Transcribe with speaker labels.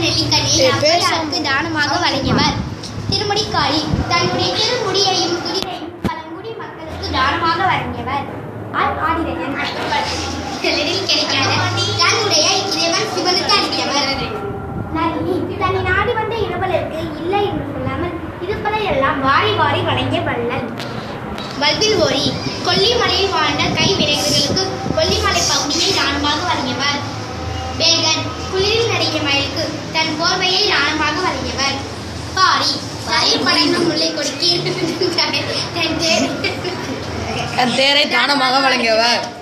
Speaker 1: நெல்லிக்கனியை
Speaker 2: ஏய், பேசாம.
Speaker 1: ஔவையாருக்கு தானமாக வழங்கியவர் திருமுடிக்காளி தன்னுடைய திருமுடியையும் துடியையும் பழங்குடி மக்களுக்கு தானமாக வழங்கியவர் ஆர் ஆதிரையன் எளிதில் கிடைக்காத தன்னுடைய இறைவன் சிவனுக்கு அளித்தவர் நளினி தன்னை நாடி வந்த இருவலருக்கு இல்லை என்று சொல்லாமல் இருப்பதை எல்லாம் வாரி வாரி வழங்கிய வள்ளல் வல்வில் ஓரி கொல்லிமலையில் வாழ்ந்த கை விரைவுகளுக்கு கொல்லிமலை பகுதியை தானமாக வழங்கியவர் வேகன் குளிரில் நடிகை மயிலுக்கு தன் போர்வையை தானமாக வழங்கியவர் பாரி தரையில் படைந்த முல்லை கொடுக்கி தன் தேர்
Speaker 2: தன் தேரை தானமாக வழங்கியவர்